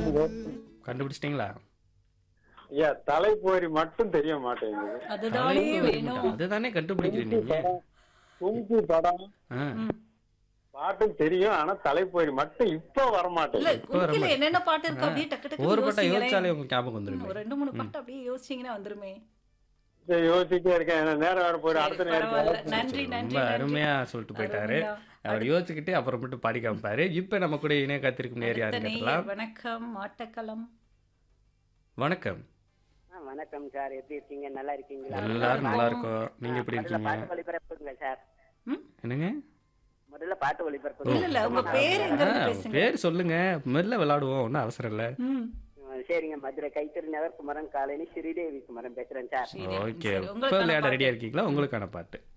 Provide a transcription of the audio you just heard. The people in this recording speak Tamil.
கண்டுபிடிச்சிட்டீங்களா ஐயா தலைப்போரி மட்டும் தெரிய மாட்டேங்குது அதுதானே தலைப்பு வேணும் மட்டும். அதுதானே கண்டுபிடிக்கிறீங்க நீங்க கும்கி படம் ஆ, பாட்டும் தெரியும் ஆனா தலைப்போரி மட்டும் இப்ப வர இல்ல மாட்டேங்குது இப்ப வர குறுக்கில என்னென்ன பாட்டு இருக்கு அப்படியே டக்கு டக்கு ஒரு பட்டா யோசிங்களேன். யோசிச்சாலே உங்களுக்கு ஞாபகம் ம், வந்துருமே ஒரு ரெண்டு மூணு பாட்டு அப்படியே யோசிச்சீங்கன்னா வந்துருமே சரி, யோசிச்சுட்டே இருக்கேன் எனக்கு நேரம் வர போயிடும் அடுத்த சரி, பரவாயில்ல. நேரம் நன்றி ரொம்ப நன்றி நன்றி அருமையா சொல்லிட்டு போயிட்டாரு அருமையா. அவர் யோசிச்சுக்கிட்டு அப்புறமேட்டு பாடி காமிப்பாரு இப்ப நம்ம கூட இணைய காத்திருக்கும் நேர் அடுத்த யாருன்னு நேயர், கேட்கலாம் வணக்கம் ஆட்டக்களம் வணக்கம் ஆ, வணக்கம் சார் எப்படி இருக்கீங்க நல்லா இருக்கீங்களா எல்லாரும் நல்லா இருக்கோம் நீங்க எப்படி முதல்ல இருக்கீங்க பாட்டு ஒளிபரப்புங்க சார் ம்? என்னங்க முதல்ல பாட்டு ஒளிபரப்புங்க இல்ல இல்ல உங்க பேர் எங்க ஆ, இருந்து பேசுங்க பேர் சொல்லுங்க மெல்ல விளையாடுவோம் ஒன்றும் அவசரம் இல்லை ம் ஆ, சரிங்க மதுரை கைத்தறி நகர் குமரன் காலனி ஸ்ரீதேவி குமரன் பேசுறேன் சார் சரி, ஓகே சரி, இப்போ உங்களுக்கான விளையாட பாட்டு. ரெடியா இருக்கீங்களா உங்களுக்கான பாட்டு